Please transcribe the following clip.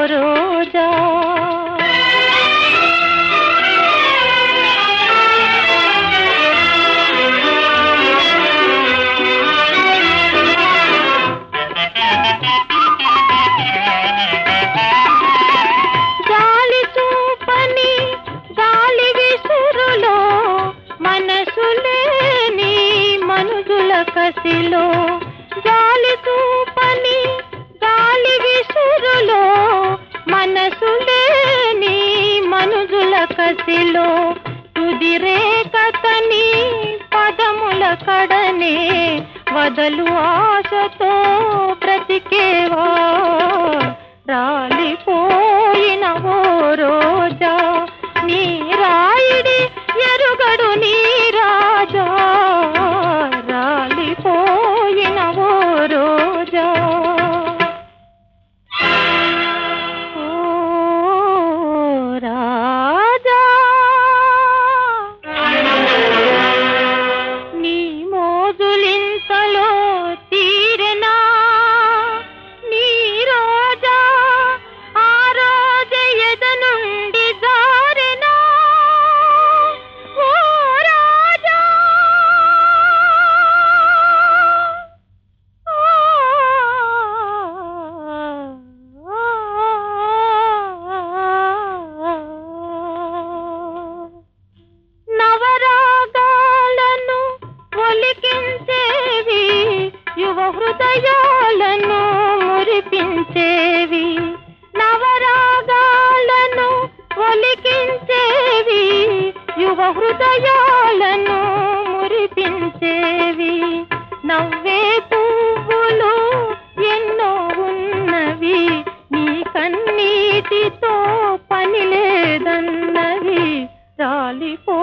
రోజా గాలి చూపని గాలి విసురులో మనసులేని మనుజుల కసిలో గాలి చూపని గాలి విసురులో మనసులేని మనుజుల కసిలో తుదిరే కథని పదముల కడనే వదలు ఆశతో బ్రతికేవా రాలిపోయిన ఓ రోజా నీ రాయిడి ఎరుగడు నీ రాజా రాలిపోయిన ఓ రోజా ఓ రాజా నీ మోజులింతలో తీరెనా నీ రోజా ఆ రోజ ఎద నుండి జారెనా ఓ రాజా నవరాగాలను ఒలికించేవి యువ హృదయాలను మురిపించేవి నవరాగాలను ఒలికించేవి యువ హృదయాలను మురిపించేవి నవ్వే పువ్వులు ఎన్నో ఉన్నవి నీ కన్నీటితో పని లేదన్నవి రాలిపో